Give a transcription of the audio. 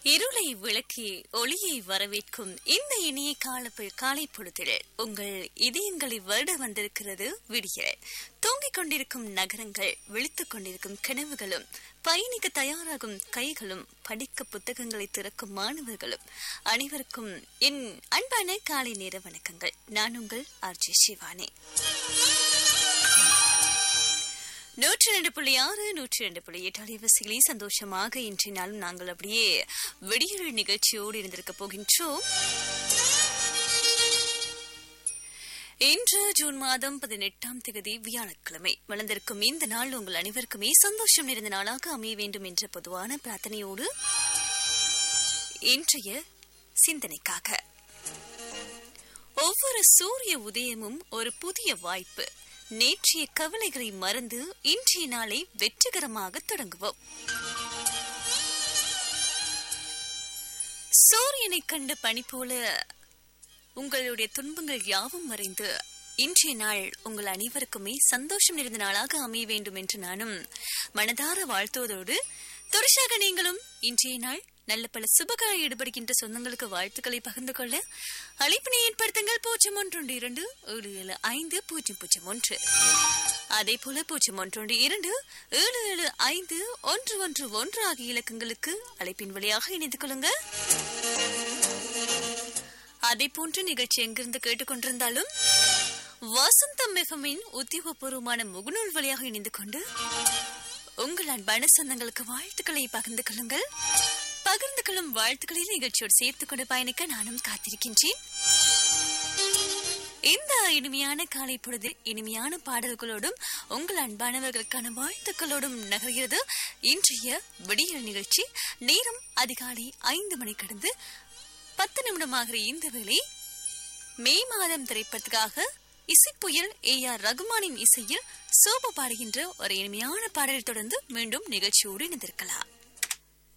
இருளை விளக்கி ஒளியை வரவேற்கும் இந்த இனிய கால காலை பொழுதில் உங்கள் இதயங்களை வருட வந்திருக்கிறது விடியல் தூங்கிக் கொண்டிருக்கும் நகரங்கள் விழித்துக் கொண்டிருக்கும் கனவுகளும் பயணிக்க தயாராகும் கைகளும் படிக்க புத்தகங்களை திறக்கும் மாணவர்களும் அனைவருக்கும் என் அன்பான காலை நேர வணக்கங்கள் நான் உங்கள் ஆர்ஜி சிவானி நூற்றி ரெண்டு புள்ளி ஆறு நூற்றி ரெண்டு புள்ளி எட்டு அலைவரிசைகளே சந்தோஷமாக இன்றைய நாளும் நாங்கள் அப்படியே வெடியல் நிகழ்ச்சியோடு இருந்திருக்க போகின்றோம் இன்று ஜூன் மாதம் பதினெட்டாம் தேதி வியாழக்கிழமை வளர்ந்திருக்கும் இந்த நாள் உங்கள் அனைவருக்குமே சந்தோஷம் நிறைந்த நாளாக அமைய வேண்டும் என்ற பொதுவான பிரார்த்தனையோடு இன்றைய சிந்தனைக்காக ஒவ்வொரு சூரிய உதயமும் ஒரு புதிய வாய்ப்பு நேற்றைய கவலைகளை மறந்து இன்றைய நாளை வெற்றிகரமாக தொடங்குவோம் சூரியனை கண்ட பனி போல உங்களுடைய துன்பங்கள் யாவும் மறைந்து இன்றைய நாள் உங்கள் அனைவருக்குமே சந்தோஷம் நிறைந்த நாளாக அமைய வேண்டும் என்று நானும் மனதார வாழ்த்துவதோடு தொடர்ச்சியாக நீங்களும் இன்றைய நாள் நல்ல பல சுபகார ஈடுபடுகின்ற சொந்தங்களுக்கு வாழ்த்துக்களை பகிர்ந்து கொள்ள அழைப்பினை ஏற்படுத்துங்கள் பூஜ்ஜியம் ஒன்று இரண்டு ஏழு ஏழு ஐந்து பூஜ்ஜியம் பூஜ்ஜியம் ஒன்று அதே போல பூஜ்ஜியம் ஒன்று இரண்டு ஏழு ஏழு ஐந்து ஒன்று ஒன்று ஒன்று ஆகிய இலக்கங்களுக்கு அழைப்பின் வழியாக இணைந்து கொள்ளுங்க அதே போன்ற நிகழ்ச்சி எங்கிருந்து கேட்டுக்கொண்டிருந்தாலும் வசந்தம் மிகமின் உத்தியோகபூர்வமான முகநூல் வழியாக இணைந்து கொண்டு உங்கள் அன்பான சொந்தங்களுக்கு வாழ்த்துக்களை பகிர்ந்து கொள்ளுங்கள் பகிர்ந்து கொள்ளும் வாழ்த்துக்களை நிகழ்ச்சியோடு சேர்த்துக் கொண்டு பயணிக்க நானும் காத்திருக்கின்றேன் இந்த இனிமையான காலை பொழுது இனிமையான பாடல்களோடும் உங்கள் அன்பானவர்களுக்கான வாழ்த்துக்களோடும் நகர்கிறது இன்றைய விடியல் நிகழ்ச்சி நேரம் அதிகாலை ஐந்து மணி கடந்து பத்து நிமிடமாகிற இந்த வேளை மே மாதம் திரைப்படத்துக்காக இசைப்புயல் ஏ ஆர் ரகுமானின் இசையில் சோபு பாடுகின்ற ஒரு இனிமையான பாடலை தொடர்ந்து மீண்டும் நிகழ்ச்சியோடு இணைந்திருக்கலாம்